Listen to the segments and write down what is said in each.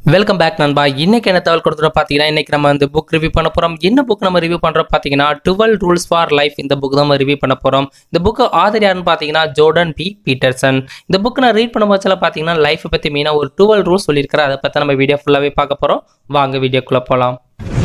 welcome back நண்பா இன்னைக்கு என்ன தகவல் கொடுத்துட்டு பார்த்தீங்கன்னா இன்னைக்கு நம்ம வந்து புக் ரிவ்யூ பண்ண போகிறோம் என்ன புக் நம்ம ரிவ்யூ பண்ணுறோம் பார்த்தீங்கன்னா டுவெல் ரூல்ஸ் ஃபார் லைஃப் இந்த புக் தான் நம்ம ரிவ்யூ பண்ண போகிறோம் இந்த புக்கு ஆதர் யாருன்னு பார்த்தீங்கன்னா ஜோர்டன் பி பீட்டர்சன் இந்த புக் நான் ரீட் பண்ண பட்சத்தில் பார்த்தீங்கன்னா லைஃப்பை பற்றி மெயினாக ஒரு டுவெல் ரூல்ஸ் சொல்லியிருக்கிறேன் அதை பற்றி நம்ம வீடியோ ஃபுல்லாகவே பார்க்க போகிறோம் வாங்க வீடியோக்குள்ளே போகலாம்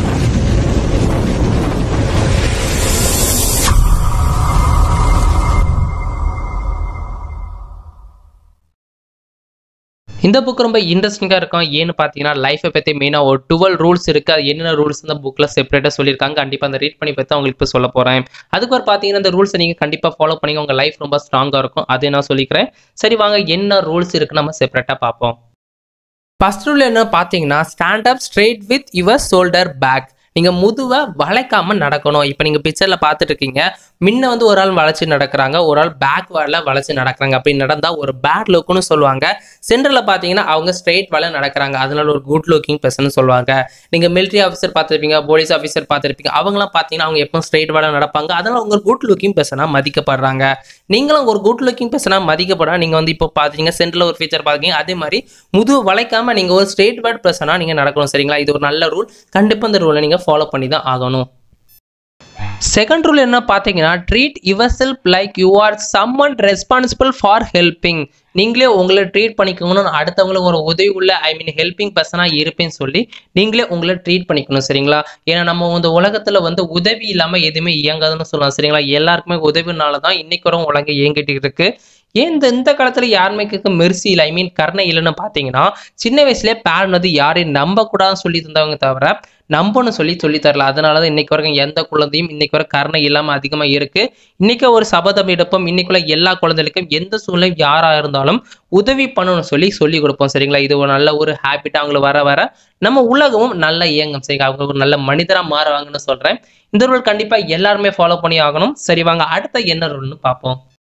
இந்த புக் ரொம்ப இன்ட்ரெஸ்டிங்காக இருக்கும் ஏன்னு பார்த்தீங்கன்னா லைஃப்பை பற்றி மெயினாக ஒரு டுவெல் ரூல்ஸ் இருக்குது அது என்னென்ன ரூல்ஸ் இந்த புக்கில் செப்பரேட்டாக சொல்லியிருக்காங்க கண்டிப்பாக அந்த ரீட் பண்ணி பற்றி உங்களுக்கு இப்போ சொல்ல போகிறேன் அதுக்கு ஒரு பார்த்தீங்கன்னா இந்த ரூல்ஸை நீங்கள் கண்டிப்பாக ஃபாலோ பண்ணி உங்கள் லைஃப் ரொம்ப ஸ்ட்ராங்காக இருக்கும் அது நான் சொல்லிக்கிறேன் சரி வாங்க என்ன ரூல்ஸ் இருக்குன்னு நம்ம செப்பரேட்டாக பார்ப்போம் ஃபர்ஸ்ட் ரூல் என்ன பார்த்தீங்கன்னா stand up straight with your shoulder back நீங்கள் முதுவை வளைக்காம நடக்கணும் இப்போ நீங்கள் பிக்சரில் பார்த்துட்டு இருக்கீங்க முன்ன வந்து ஒரு ஆள் வளைச்சு நடக்கிறாங்க ஒரு ஆள் பேக்வேர்டில் வளைச்சு நடக்கிறாங்க அப்படி நடந்தால் ஒரு பேட் லுக்குன்னு சொல்லுவாங்க சென்டரில் பார்த்தீங்கன்னா அவங்க ஸ்ட்ரெயிட் வலை நடக்கிறாங்க அதனால ஒரு குட் லுக்கிங் பர்சன் சொல்லுவாங்க நீங்கள் மிலிட்ரி ஆஃபீஸர் பார்த்துருப்பீங்க போலீஸ் ஆஃபீஸர் பார்த்துருப்பீங்க அவங்களாம் பார்த்தீங்கன்னா அவங்க எப்போ ஸ்ட்ரெயிட் வலை நடப்பாங்க அதனால அவங்க ஒரு குட் லுக்கிங் பர்சனாக மதிக்கப்படுறாங்க நீங்களும் ஒரு குட் லுக்கிங் பர்சனாக மதிக்கப்படா நீங்கள் வந்து இப்போ பார்த்தீங்க சென்டரில் ஒரு ஃபீச்சர் பார்த்துருக்கீங்க அதே மாதிரி முதுகு வளைக்காம நீங்கள் ஒரு ஸ்ட்ரெயிட் வேர்ட் பர்சனாக நீங்கள் நடக்கணும் சரிங்களா இது ஒரு நல்ல ரூல் கண்டிப்பாக இந்த ரூலை நீங்கள் ஃபாலோ பண்ணி தான் ஆகணும் செகண்ட் ரூல் என்ன பார்த்தீங்கன்னா treat yourself like you are someone responsible for helping நீங்களே உங்களை ட்ரீட் பண்ணிக்கணும்னு அடுத்தவங்களுக்கு ஒரு உதவி உள்ள ஐ மீன் ஹெல்பிங் பர்சனாக இருப்பேன்னு சொல்லி நீங்களே உங்களை ட்ரீட் பண்ணிக்கணும் சரிங்களா ஏன்னா நம்ம இந்த உலகத்தில் வந்து உதவி இல்லாமல் எதுவுமே இயங்காதுன்னு சொல்லலாம் சரிங்களா எல்லாருக்குமே உதவினால தான் இன்னைக்கு வரும் உலகம் இயங்கிட்டு இருக்கு ஏன் இந்த இந்த காலத்துல யாருமே மெர்சி இல்லை ஐ மீன் கருணை இல்லைன்னு பார்த்தீங்கன்னா சின்ன வயசுலேயே பேரண்ட் வந்து யாரையும் நம்பக்கூடாதுன்னு சொல்லி தந்தவங்க தவிர நம்பணும் சொல்லி சொல்லி தரல அதனால தான் இன்னைக்கு வரைக்கும் எந்த குழந்தையும் இன்னைக்கு வரை கருணை இல்லாமல் அதிகமாக இருக்கு இன்னைக்கு ஒரு சபதம் எடுப்போம் இன்னைக்குள்ள எல்லா குழந்தைகளுக்கும் எந்த சூழ்நிலையும் யாராக இருந்தாலும் உதவி பண்ணணும்னு சொல்லி சொல்லி கொடுப்போம் சரிங்களா இது ஒரு நல்ல ஒரு ஹேபிட் அவங்களுக்கு வர வர நம்ம உலகமும் நல்ல இயங்கும் சரிங்களா அவங்க ஒரு நல்ல மனிதராக மாறுவாங்கன்னு சொல்றேன் இந்த ரூல் கண்டிப்பாக எல்லாருமே ஃபாலோ பண்ணி ஆகணும் சரி வாங்க அடுத்த என்ன ரூல்னு பார்ப்போம்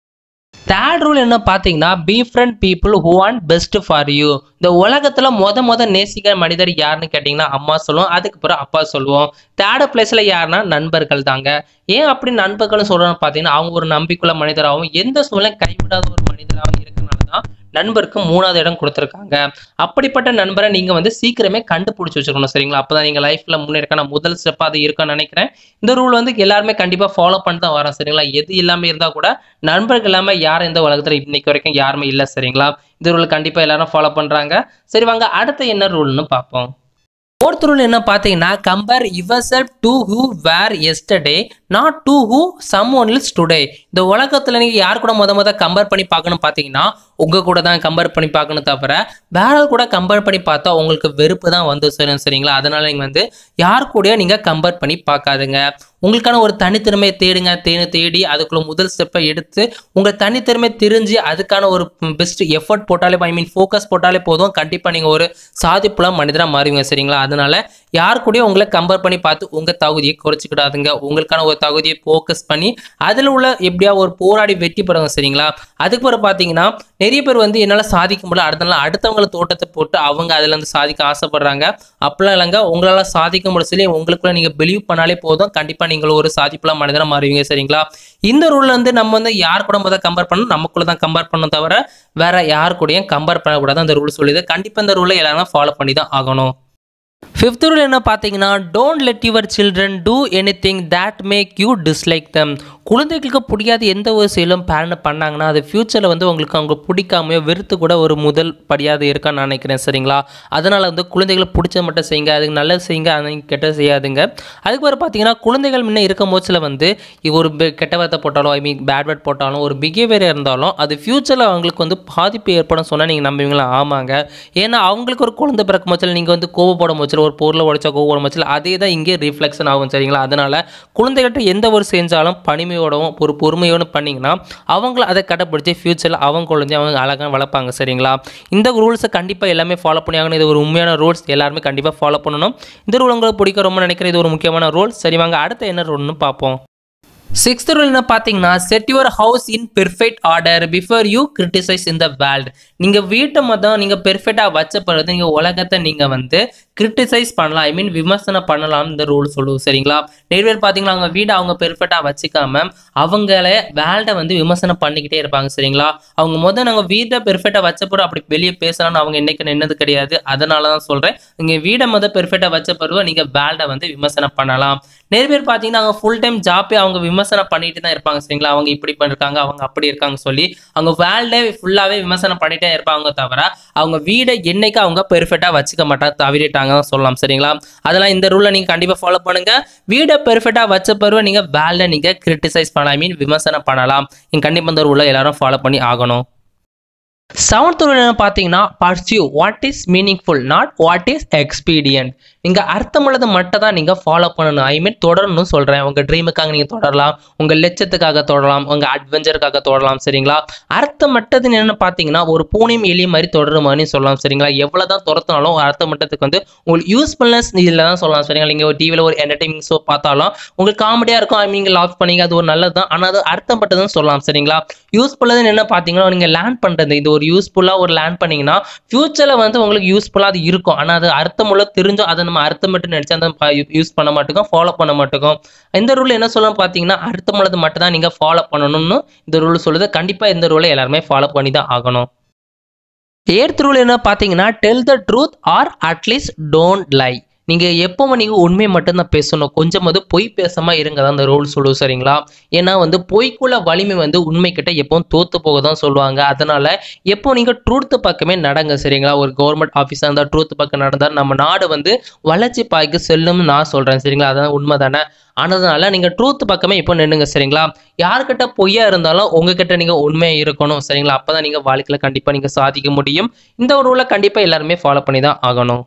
தேர்ட் ரூல் என்ன பார்த்தீங்கன்னா befriend people who want best for you இந்த உலகத்தில் மொத மொத நேசிக்கிற மனிதர் யாருன்னு கேட்டிங்கன்னா அம்மா சொல்லுவோம் அதுக்கு பிறகு அப்பா சொல்லுவோம் தேர்ட் பிளேஸில் யாருன்னா நண்பர்கள் தாங்க ஏன் அப்படி நண்பர்கள்னு சொல்கிறோன்னு பார்த்தீங்கன்னா அவங்க ஒரு நம்பிக்கையுள்ள மனிதராகவும் எந்த சூழ்நிலை கைவிடாத ஒரு மனிதராகவும் இருக்கனால தான் நண்பருக்கு மூணாவது இடம் கொடுத்துருக்காங்க அப்படிப்பட்ட நண்பரை நீங்கள் வந்து சீக்கிரமே கண்டுபிடிச்சி வச்சுக்கணும் சரிங்களா அப்போ தான் நீங்கள் லைஃப்பில் முன்னேற்கான முதல் ஸ்டெப்பாக அது இருக்கும்னு நினைக்கிறேன் இந்த ரூல் வந்து எல்லாருமே கண்டிப்பாக ஃபாலோ பண்ணி தான் வரோம் சரிங்களா எது இல்லாமல் இருந்தால் கூட நண்பர்கள் இல்லாமல் யாரும் இந்த உலகத்தில் இன்னைக்கு வரைக்கும் யாருமே இல்லை சரிங்களா இந்த ரூல் கண்டிப்பாக எல்லாரும் ஃபாலோ பண்ணுறாங்க சரி வாங்க அடுத்த என்ன ரூல்னு பார்ப்போம் ஃபோர்த் ரூல் என்ன பார்த்தீங்கன்னா compare yourself to who were yesterday not to who someone else today இந்த உலகத்தில் நீங்கள் யார் கூட முத முத கம்பேர் பண்ணி பார்க்கணும் பார்த்தீங்கன்னா உங்கள் கூட தான் கம்பேர் பண்ணி பார்க்கணும் தவிர வேற கூட கம்பேர் பண்ணி பார்த்தா உங்களுக்கு வெறுப்பு தான் வந்து சரி சரிங்களா அதனால நீங்கள் வந்து யார் கூடயோ நீங்கள் கம்பேர் பண்ணி பார்க்காதுங்க உங்களுக்கான ஒரு தனித்திறமையை தேடுங்க தேடி தேடி அதுக்குள்ள முதல் ஸ்டெப்பை எடுத்து உங்கள் தனித்திறமை தெரிஞ்சு அதுக்கான ஒரு பெஸ்ட் எஃபர்ட் போட்டாலே ஐ மீன் ஃபோக்கஸ் போட்டாலே போதும் கண்டிப்பாக நீங்கள் ஒரு சாதிப்புல மனிதராக மாறுவீங்க சரிங்களா அதனால யார் கூடயும் உங்களை கம்பேர் பண்ணி பார்த்து உங்கள் தகுதியை குறைச்சிக்கிடாதுங்க உங்களுக்கான ஒரு தகுதியை ஃபோக்கஸ் பண்ணி அதில் உள்ள எப்படியா ஒரு போராடி வெற்றி பெறுங்க சரிங்களா அதுக்கு பிறகு பார்த்தீங்கன்னா நிறைய பேர் வந்து என்னால் சாதிக்க முடியல அடுத்த நாள் அடுத்தவங்கள தோட்டத்தை போட்டு அவங்க அதில் இருந்து சாதிக்க ஆசைப்படுறாங்க அப்படிலாம் இல்லைங்க உங்களால் சாதிக்க முடியும் சொல்லி உங்களுக்குள்ள நீங்கள் பிலீவ் பண்ணாலே போதும் கண்டிப்பாக நீங்கள் ஒரு சாதிப்புல மனிதனாக மாறுவீங்க சரிங்களா இந்த ரூல்ல வந்து நம்ம வந்து யார் கூட முதல் கம்பேர் பண்ணணும் நமக்குள்ள தான் கம்பேர் பண்ணணும் தவிர வேற யார் கூடயும் கம்பேர் பண்ணக்கூடாது அந்த ரூல் சொல்லுது கண்டிப்பாக இந்த ரூலை எல்லாரும் ஃபாலோ பண்ணி தான் ஆகணும் ஃபிஃப்த் ரூல் என்ன பார்த்தீங்கன்னா don't let your children do anything that make you dislike them குழந்தைகளுக்கு பிடிக்காத எந்த ஒரு செயலும் பேரண்ட் பண்ணாங்கன்னா அது ஃப்யூச்சரில் வந்து உங்களுக்கு அவங்க பிடிக்காமையோ வெறுத்து கூட ஒரு முதல் படியாது இருக்கான்னு நான் நினைக்கிறேன் சரிங்களா அதனால் வந்து குழந்தைகளுக்கு பிடிச்ச மட்டும் செய்யுங்க அதுக்கு நல்லது செய்யுங்க அதை கெட்டது செய்யாதுங்க அதுக்கு பிறகு பார்த்தீங்கன்னா குழந்தைகள் முன்ன இருக்கும் போச்சில் வந்து ஒரு பெ- கெட்ட வார்த்தை போட்டாலும் ஐ மீன் பேட் வேர்ட் போட்டாலும் ஒரு பிஹேவியர் இருந்தாலும் அது ஃப்யூச்சரில் அவங்களுக்கு வந்து பாதிப்பு ஏற்படும் சொன்னால் நீங்கள் நம்புவீங்களா ஆமாங்க ஏன்னா அவங்களுக்கு ஒரு குழந்தை பிறக்கும் போச்சில் நீங்கள் வந்து கோவப்படும் போச்சில் ஒரு பொருளை உடைச்சா கோவப்படும் போச்சில் அதே தான் இங்கே ரிஃப்ளெக்ஷன் ஆகும் சரிங்களா அதனால் குழந்தைகிட்ட எந்த ஒரு செஞ்சாலும் பணிமையோடவும் ஒரு பொறுமையோடும் பண்ணிங்கன்னா அவங்கள அதை கடைப்பிடிச்சி ஃப்யூச்சரில் அவங்க குழந்தை அவங்க அழகாக வளர்ப்பாங்க சரிங்களா இந்த ரூல்ஸை கண்டிப்பாக எல்லாமே ஃபாலோ பண்ணி ஆகணும் இது ஒரு உண்மையான ரூல்ஸ் எல்லாருமே கண்டிப்பாக ஃபாலோ பண்ணணும் இந்த ரூல் உங்களுக்கு பிடிக்க ரொம்ப நினைக்கிறேன் இது ஒரு முக்கியமான ரூல் சரி வாங்க அடுத்த என்ன ரூல்னு பார்ப்போம் சிக்ஸ்த் ரூல் என்ன பார்த்தீங்கன்னா set your house in perfect order before you criticise இந்த வேர்ல்டு நீங்கள் வீட்டை மொத்தம் நீங்கள் பெர்ஃபெக்டாக வச்ச பிறகு நீங்கள் உலகத்தை நீங்கள் வந்து கிரிட்டிசைஸ் பண்ணலாம் ஐ மீன் விமர்சனம் பண்ணலாம் இந்த ரூல் சொல்லுவோம் சரிங்களா நிறைய பேர் பார்த்தீங்களா அவங்க வீடை அவங்க பெர்ஃபெக்டாக வச்சுக்காம அவங்கள வேர்ல்டை வந்து விமர்சனம் பண்ணிக்கிட்டே இருப்பாங்க சரிங்களா அவங்க முதல் நாங்கள் வீட்டை பெர்ஃபெக்டாக வச்ச பிறகு அப்படி வெளியே பேசலாம்னு அவங்க என்னைக்கு நின்னது கிடையாது அதனால தான் சொல்கிறேன் நீங்கள் வீடை முதல் பெர்ஃபெக்டாக வச்ச பிறகு நீங்கள் வேர்ல்டை வந்து விமர்சனம் பண்ணலாம் நிறைய பேர் பார்த்தீங்கன்னா அவங்க ஃபுல் டைம் ஜாப்பே அவங்க விமர்சனம் பண்ணிட்டு தான் இருப்பாங்க சரிங்களா அவங்க இப்படி பண்ணிருக்காங்க அவங்க அப்படி இருக்காங்க சொல்லி அவங்க வேர்ல்டே ஃபுல்லாகவே விமர்சனம் பண்ணிட்டே இருப்பாங்க தவிர அவங்க வீடை என்னைக்கு அவங்க பெர்ஃபெக்டாக வச்சுக்க மாட்டாங்க தவறிட்டாங்க தான் சொல்லலாம் சரிங்களா அதெல்லாம் இந்த ரூலை நீங்கள் கண்டிப்பாக ஃபாலோ பண்ணுங்க வீடை பெர்ஃபெக்டாக வச்ச பிறகு நீங்கள் வேர்ல்டை நீங்கள் கிரிட்டிசைஸ் பண்ணலாம் ஐ மீன் விமர்சனம் பண்ணலாம் நீங்கள் கண்டிப்பாக இந்த ரூலை எல்லாரும் ஃபாலோ பண்ணி ஆகணும் செவன்த் ரூல் என்ன பார்த்தீங்கன்னா pursue what is meaningful not what is expedient நீங்கள் அர்த்தமுள்ளது மட்டும் தான் நீங்கள் ஃபாலோ பண்ணணும் ஐ மீன் தொடரணும்னு சொல்கிறேன் உங்கள் ட்ரீமுக்காக நீங்கள் தொடரலாம் உங்கள் லட்சத்துக்காக தொடரலாம் உங்கள் அட்வென்ச்சருக்காக தொடரலாம் சரிங்களா அர்த்தம் மட்டதுன்னு என்னென்னு பார்த்தீங்கன்னா ஒரு பூனையும் எலியும் மாதிரி தொடருமான்னு சொல்லலாம் சரிங்களா எவ்வளோ தான் துரத்தினாலும் அர்த்தம் மட்டத்துக்கு வந்து உங்களுக்கு யூஸ்ஃபுல்னஸ் இதில் தான் சொல்லலாம் சரிங்களா நீங்கள் ஒரு டிவியில் ஒரு என்டர்டைனிங் ஷோ பார்த்தாலும் உங்களுக்கு காமெடியாக இருக்கும் ஐ மீன் நீங்கள் லாக் பண்ணீங்க அது ஒரு நல்லது தான் ஆனால் அது அர்த்தம் பட்டதுன்னு சொல்லலாம் சரிங்களா யூஸ்ஃபுல்லாக என்ன பார்த்தீங்கன்னா நீங்கள் லேர்ன் பண்ணுறது இது ஒரு யூஸ்ஃபுல்லாக ஒரு லேர்ன் பண்ணீங்கன்னா ஃபியூச்சரில் வந்து உங்களுக்கு யூஸ்ஃபுல்லாக அது இருக்கும் ஆனால் அது அர்த்தமுள்ள தெரிஞ்சோ அதை நம்ம அர்த்தம் மட்டும் நினச்சி அந்த யூஸ் பண்ண மாட்டோம் ஃபாலோ பண்ண மாட்டோம் இந்த ரூல் என்ன சொல்லலாம் பார்த்தீங்கன்னா அர்த்தமுள்ளது மட்டும் தான் நீங்கள் ஃபாலோ பண்ணணும்னு இந்த ரூல் சொல்லுது கண்டிப்பாக இந்த ரூலை எல்லாருமே ஃபாலோ பண்ணி தான் ஆகணும் ஏர்த் ரூல் என்ன பார்த்தீங்கன்னா tell the truth or at least don't lie நீங்கள் எப்போவும் நீங்கள் உண்மையை மட்டும்தான் பேசணும் கொஞ்சம் வந்து பொய் பேசாமல் இருங்க தான் அந்த ரூல் சொல்லுவோம் சரிங்களா ஏன்னா வந்து பொய்க்குள்ள வலிமை வந்து உண்மைக்கிட்ட எப்பவும் தோத்து போக தான் சொல்லுவாங்க அதனால எப்போ நீங்கள் ட்ரூத் பக்கமே நடங்க சரிங்களா ஒரு கவர்மெண்ட் ஆஃபீஸாக இருந்தால் ட்ரூத் பக்கம் நடந்தால் நம்ம நாடு வந்து வளர்ச்சி பாய்க்கு செல்லும்னு நான் சொல்கிறேன் சரிங்களா அதான் உண்மை தானே ஆனதுனால நீங்கள் ட்ரூத் பக்கமே இப்போ நின்னுங்க சரிங்களா யார்கிட்ட பொய்யா இருந்தாலும் உங்ககிட்ட நீங்கள் உண்மையாக இருக்கணும் சரிங்களா அப்போ தான் நீங்கள் வாழ்க்கையில் கண்டிப்பாக நீங்கள் சாதிக்க முடியும் இந்த ஒரு ரூலை கண்டிப்பாக எல்லாருமே ஃபாலோ பண்ணி தான் ஆகணும்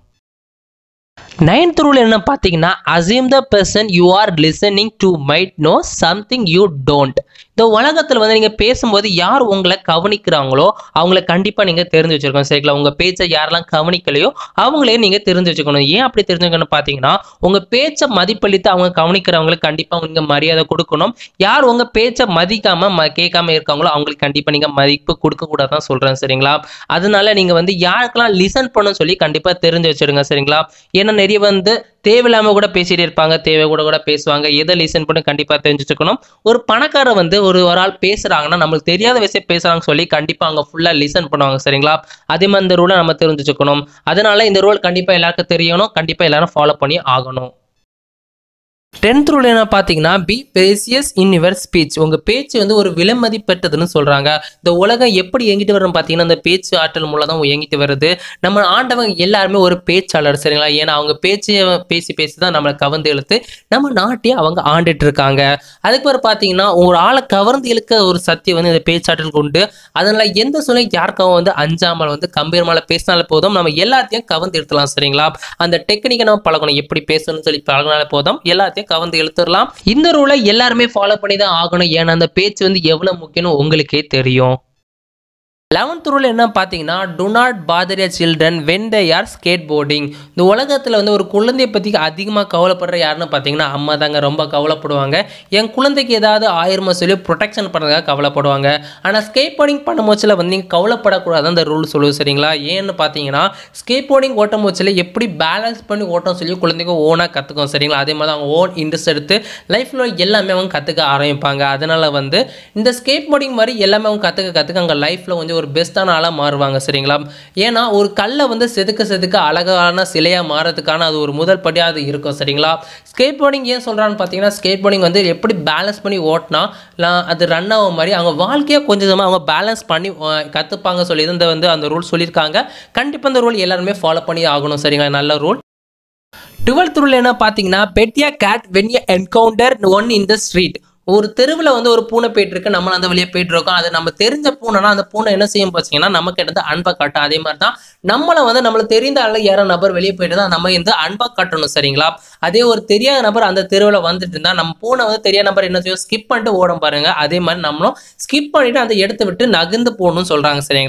நைன்த் ரூல் என்ன பார்த்தீங்கன்னா assume the person you are listening to might know something you don't இந்த உலகத்தில் வந்து நீங்கள் பேசும்போது யார் உங்களை கவனிக்கிறாங்களோ அவங்கள கண்டிப்பாக நீங்கள் தெரிஞ்சு வச்சுருக்கணும் சரிங்களா உங்கள் பேச்சை யாரெல்லாம் கவனிக்கலையோ அவங்களே நீங்கள் தெரிஞ்சு வச்சுக்கணும் ஏன் அப்படி தெரிஞ்சுக்கணும் பார்த்தீங்கன்னா உங்கள் பேச்சை மதிப்பளித்து அவங்க கவனிக்கிறவங்களுக்கு கண்டிப்பாக நீங்கள் மரியாதை கொடுக்கணும் யார் உங்கள் பேச்சை மதிக்காம ம கேட்காம இருக்காங்களோ அவங்களுக்கு கண்டிப்பாக நீங்கள் மதிப்பு கொடுக்கக்கூடாதான் சொல்கிறேன் சரிங்களா அதனால நீங்கள் வந்து யாருக்கெல்லாம் லிசன் பண்ணணும்னு சொல்லி கண்டிப்பாக தெரிஞ்சு வச்சிருங்க சரிங்களா ஏன்னா நிறைய வந்து தேவையில்லாம கூட பேசிட்டு இருப்பாங்க தேவை கூட கூட பேசுவாங்க எதை லிசன் பண்ணி கண்டிப்பா தெரிஞ்சு வச்சுக்கணும் ஒரு பணக்காரர் வந்து ஒரு ஒரு ஆள் பேசுறாங்கன்னா நம்மளுக்கு தெரியாத விஷயம் பேசுறாங்கன்னு சொல்லி கண்டிப்பா அவங்க ஃபுல்லா லிசன் பண்ணுவாங்க சரிங்களா அதே மாதிரி இந்த ரூலை நம்ம தெரிஞ்சு வச்சுக்கணும் அதனால இந்த ரூல் கண்டிப்பா எல்லாருக்கும் தெரியணும் கண்டிப்பா எல்லாரும் ஃபாலோ பண்ணி ஆகணும் டென்த் ரூல் என்ன பார்த்தீங்கன்னா be precise in your speech உங்கள் பேச்சு வந்து ஒரு விலைமதிப்பெற்றதுன்னு சொல்கிறாங்க இந்த உலகம் எப்படி இயங்கிட்டு வரும் பார்த்தீங்கன்னா இந்த பேச்சு ஆற்றல் மூலம் தான் இயங்கிட்டு வருது நம்ம ஆண்டவங்க எல்லாருமே ஒரு பேச்சாளர் சரிங்களா ஏன்னா அவங்க பேச்சு பேசி பேசி தான் நம்மளை கவர்ந்து இழுத்து நம்ம நாட்டையே அவங்க ஆண்டுட்டு இருக்காங்க அதுக்கு பிறகு பார்த்தீங்கன்னா ஒரு ஆளை கவர்ந்து இழுக்க ஒரு சக்தி வந்து இந்த பேச்சாற்றல் கொண்டு அதனால எந்த சூழ்நிலை யாருக்கும் வந்து அஞ்சாமல் வந்து கம்பீர் மேலே பேசினாலே போதும் நம்ம எல்லாத்தையும் கவர்ந்து எடுத்துலாம் சரிங்களா அந்த டெக்னிக்கை நம்ம பழகணும் எப்படி பேசணும்னு சொல்லி பழகினாலே போதும் எல்லாத்தையும் கவர்ந்து இழுத்துடலாம் இந்த ரூலை எல்லாருமே ஃபாலோ பண்ணி தான் ஆகணும் ஏன்னா அந்த பேச்சு வந்து எவ்வளவு முக்கியம்னு உங்களுக்கே தெரியும் லெவன்த் ரூல் என்ன பார்த்தீங்கன்னா do not bother your children when they are skateboarding இந்த உலகத்தில் வந்து ஒரு குழந்தைய பற்றி அதிகமாக கவலைப்படுற யாருன்னு பார்த்தீங்கன்னா அம்மா தாங்க ரொம்ப கவலைப்படுவாங்க என் குழந்தைக்கு ஏதாவது ஆயிரமா சொல்லி ப்ரொடெக்ஷன் பண்ணுறதுக்காக கவலைப்படுவாங்க ஆனால் ஸ்கேட் போர்டிங் பண்ணும் போச்சில் வந்து நீங்கள் கவலைப்படக்கூடாது அந்த ரூல் சொல்லுவது சரிங்களா ஏன்னு பார்த்தீங்கன்னா ஸ்கேட் போர்டிங் ஓட்டும் போச்சில் எப்படி பேலன்ஸ் பண்ணி ஓட்டம் சொல்லி குழந்தைங்க ஓனாக கற்றுக்கும் சரிங்களா அதே மாதிரி அவங்க ஓன் இன்ட்ரெஸ்ட் எடுத்து லைஃப்பில் எல்லாமே அவங்க கற்றுக்க ஆரம்பிப்பாங்க அதனால் வந்து இந்த ஸ்கேட் போர்டிங் மாதிரி எல்லாமே அவங்க கற்றுக்க கற்றுக்க அவங்க லைஃப்பில் வந்து ஒரு பெஸ்ட்டான ஆளாக மாறுவாங்க சரிங்களா ஏன்னா ஒரு கல்லை வந்து செதுக்க செதுக்க அழகான சிலையாக மாறதுக்கான அது ஒரு முதல் படியாக அது இருக்கும் சரிங்களா ஸ்கேட் போர்டிங் ஏன் சொல்கிறான்னு பார்த்தீங்கன்னா ஸ்கேட் போர்டிங் வந்து எப்படி பேலன்ஸ் பண்ணி ஓட்டினா அது ரன் ஆகும் மாதிரி அவங்க வாழ்க்கையை கொஞ்சம் கொஞ்சமாக அவங்க பேலன்ஸ் பண்ணி கற்றுப்பாங்க சொல்லி இந்த வந்து அந்த ரூல் சொல்லியிருக்காங்க கண்டிப்பாக இந்த ரூல் எல்லாருமே ஃபாலோ பண்ணி ஆகணும் சரிங்களா நல்ல ரூல் டுவெல்த் ரூல் என்ன பார்த்தீங்கன்னா pet a cat when you encounter one in the street ஒரு தெருவில் வந்து ஒரு பூனை போயிட்டு இருக்கு நம்ம அந்த வழியாக போயிட்டு இருக்கோம் அது நம்ம தெரிஞ்ச பூனைனா அந்த பூனை என்ன செய்யும் பார்த்தீங்கன்னா நமக்கு எடுத்து அன்பை காட்டும் அதே மாதிரி தான் நம்மளை வந்து நம்மளுக்கு தெரிந்த ஆள் யாரோ நபர் வெளியே போயிட்டு தான் நம்ம வந்து அன்பா காட்டணும் சரிங்களா அதே ஒரு தெரியாத நபர் அந்த தெருவில் வந்துட்டு இருந்தா நம்ம பூனை வந்து தெரியாத நபர் என்ன செய்யும் ஸ்கிப் பண்ணிட்டு ஓடும் பாருங்க அதே மாதிரி நம்மளும் ஸ்கிப் பண்ணிட்டு அந்த இடத்த விட்டு நகர்ந்து போகணும்னு சொல்றாங்க சரிங்களா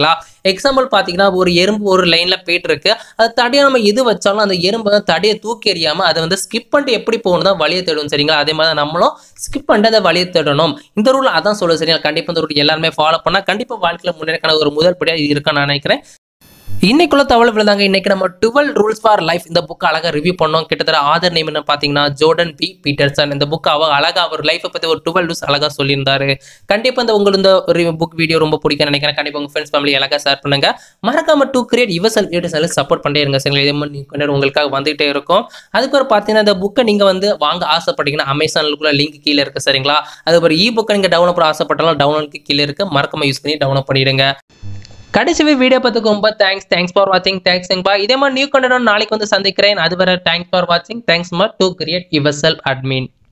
எக்ஸாம்பிள் பார்த்தீங்கன்னா ஒரு எறும்பு ஒரு லைனில் போயிட்டு இருக்கு அது தடியாக நம்ம எது வச்சாலும் அந்த எறும்பு வந்து தடியை தூக்கி எறியாமல் அதை வந்து ஸ்கிப் பண்ணிட்டு எப்படி போகணும் தான் வழியை தேடும் சரிங்களா அதே மாதிரி தான் நம்மளும் ஸ்கிப் பண்ணிட்டு அதை வழியை தேடணும் இந்த ரூல் அதான் சொல்லுது சரிங்களா கண்டிப்பாக இந்த ரூல் எல்லாருமே ஃபாலோ பண்ணால் கண்டிப்பாக வாழ்க்கையில் முன்னேற்கான ஒரு முதல் படியாக இது இருக்குன்னு நான் நினைக்கிறேன் இன்னைக்குள்ள தகவல் விழுந்தாங்க இன்னைக்கு நம்ம டுவெல் ரூல்ஸ் ஃபார் லைஃப் இந்த புக் அழகா ரிவ்யூ பண்ணோம் கிட்டத்தட்ட ஆதர் நேம் என்ன பாத்தீங்கன்னா ஜோர்டன் பி பீட்டர்சன் இந்த புக் அவ அழகா அவர் லைஃப்பை பத்தி ஒரு டுவெல் ரூல்ஸ் அழகா சொல்லியிருந்தாரு கண்டிப்பா இந்த உங்களுக்கு இந்த புக் வீடியோ ரொம்ப பிடிக்கும் நினைக்கிறேன் கண்டிப்பா உங்க ஃப்ரெண்ட்ஸ் ஃபேமிலி அழகா ஷேர் பண்ணுங்க மறக்காம do create yourself create support பண்ணிட்டே இருங்க சரிங்களா இதே மாதிரி content உங்களுக்காக வந்துகிட்டே இருக்கும் அதுக்கு ஒரு பார்த்தீங்கன்னா இந்த புக்கை நீங்க வந்து வாங்க ஆசைப்பட்டீங்கன்னா அமேசானுக்குள்ள லிங்க் கீழே இருக்கு சரிங்களா அது ஒரு இ புக்கை நீங்க டவுன்லோட் பண்ண ஆசைப்பட்டாலும் டவுன்லோட் கீழே இருக்கு மறக்காம யூஸ் பண்ணி டவுன்லோட் பண்ணிடுங்க கடைசி வீடியோ பார்த்துக்கு ரொம்ப தேங்க்ஸ் தேங்க்ஸ் ஃபார் வாட்சிங் தேங்க்ஸ் பா இதே மாதிரி நியூ கண்டென்ட் நாளைக்கு வந்து சந்திக்கிறேன் அது வரை தேங்க்ஸ் ஃபார் வாட்சிங் தேங்க்ஸ் மர் to create yourself admin